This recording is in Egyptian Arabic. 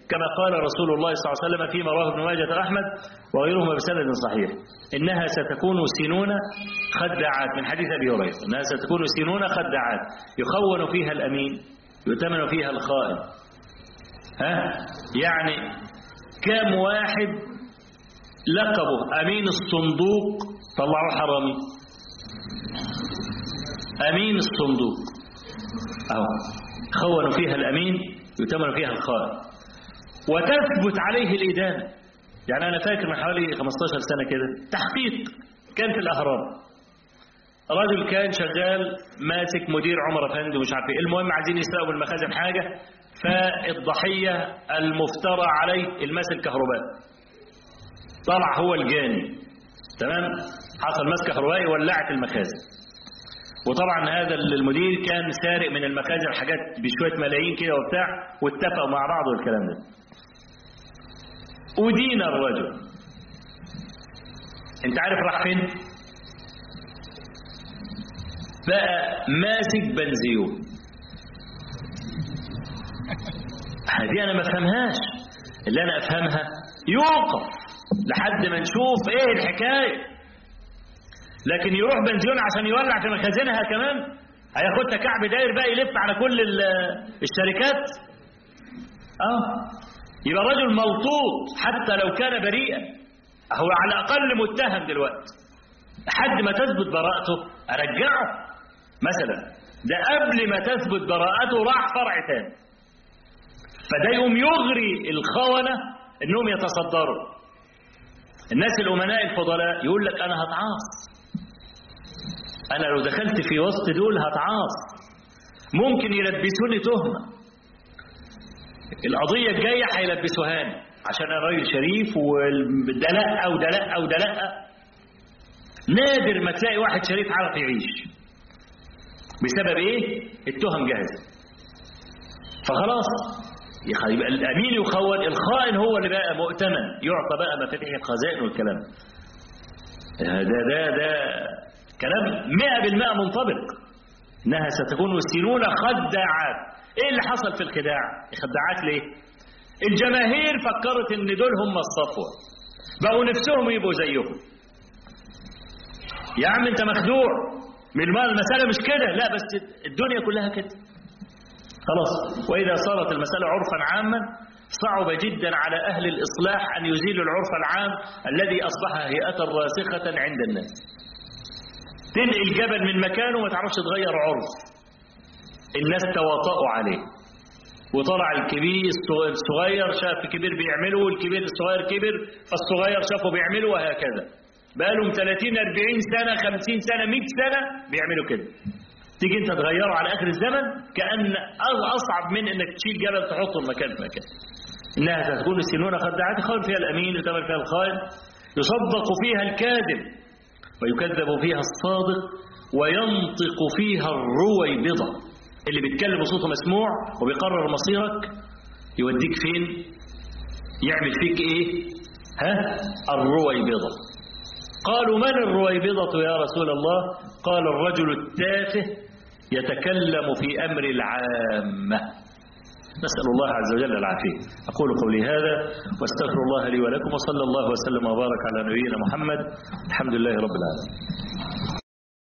كما قال رسول الله صلى الله عليه وسلم فيما رواه ابن ماجه أحمد وغيرهما بسند صحيح إنها ستكون سنون خداعات من حديث أبي هريرة إنها ستكون سنون خداعات يخون فيها الأمين يؤتمن فيها الخائن ها يعني كام واحد لقبه أمين الصندوق طلعوا حرامي أمين الصندوق أهو خونوا فيها الأمين يؤتمن فيها الخائن وتثبت عليه الإدانة يعني أنا فاكر من حوالي 15 سنة كده تحقيق كان في الأهرام رجل كان شغال ماسك مدير عمر افندي ومش عارف ايه المهم عايزين يسرقوا من المخازن حاجه فالضحيه المفترى عليه الماس الكهربائي طلع هو الجاني تمام حصل ماس كهربائي ولعت المخازن وطبعا هذا المدير كان سارق من المخازن حاجات بشويه ملايين كده وبتاع واتفقوا مع بعض والكلام ده ودين الرجل انت عارف راح فين بقى ماسك بنزيون هذه انا ما افهمهاش اللي انا افهمها يوقف لحد ما نشوف ايه الحكايه لكن يروح بنزيون عشان يولع في مخازنها كمان هياخدها كعب داير بقى يلف على كل الشركات اه يبقى رجل ملطوط حتى لو كان بريئا هو على الاقل متهم دلوقتي لحد ما تثبت براءته ارجعه مثلا ده قبل ما تثبت براءته راح فرع تاني فده يقوم يغري الخونة انهم يتصدروا الناس الامناء الفضلاء يقول لك انا هتعاص انا لو دخلت في وسط دول هتعاص ممكن يلبسوني تهمة القضية الجاية هيلبسوهاني عشان انا راجل شريف وده لا وده لا وده لا نادر ما تلاقي واحد شريف عارف يعيش بسبب ايه التهم جاهزه فخلاص يبقى الامين يخون الخائن هو اللي بقى مؤتمن يعطى بقى مفاتيح الخزائن والكلام ده ده ده كلام 100% منطبق انها ستكون سنون خداعات ايه اللي حصل في الخداع خداعات ليه الجماهير فكرت ان دول هم الصفوه بقوا نفسهم يبقوا زيهم يا عم انت مخدوع من المسألة مش كده لا بس الدنيا كلها كده خلاص وإذا صارت المسألة عرفا عاما صعب جدا على أهل الإصلاح أن يزيلوا العرف العام الذي أصبح هيئة راسخة عند الناس تنقل جبل من مكانه ما تعرفش تغير عرف الناس تواطؤوا عليه وطلع الكبير الصغير شاف الكبير بيعمله والكبير الصغير كبر فالصغير شافه بيعمله وهكذا بقالهم 30 40 سنة 50 سنة 100 سنة بيعملوا كده تيجي انت تغيره على اخر الزمن كأن اصعب من انك تشيل جبل تحطه مكان في مكان انها ستكون السنون خداعات خائن فيها الامين يتمر فيها الخائن يصدق فيها الكاذب ويكذب فيها الصادق وينطق فيها الرويبضة اللي بيتكلم بصوته مسموع وبيقرر مصيرك يوديك فين يعمل فيك ايه ها الرويبضة قالوا من الرويبضة يا رسول الله قال الرجل التافه يتكلم في أمر العامة نسأل الله عز وجل العافية أقول قولي هذا واستغفر الله لي ولكم وصلى الله وسلم وبارك على نبينا محمد الحمد لله رب العالمين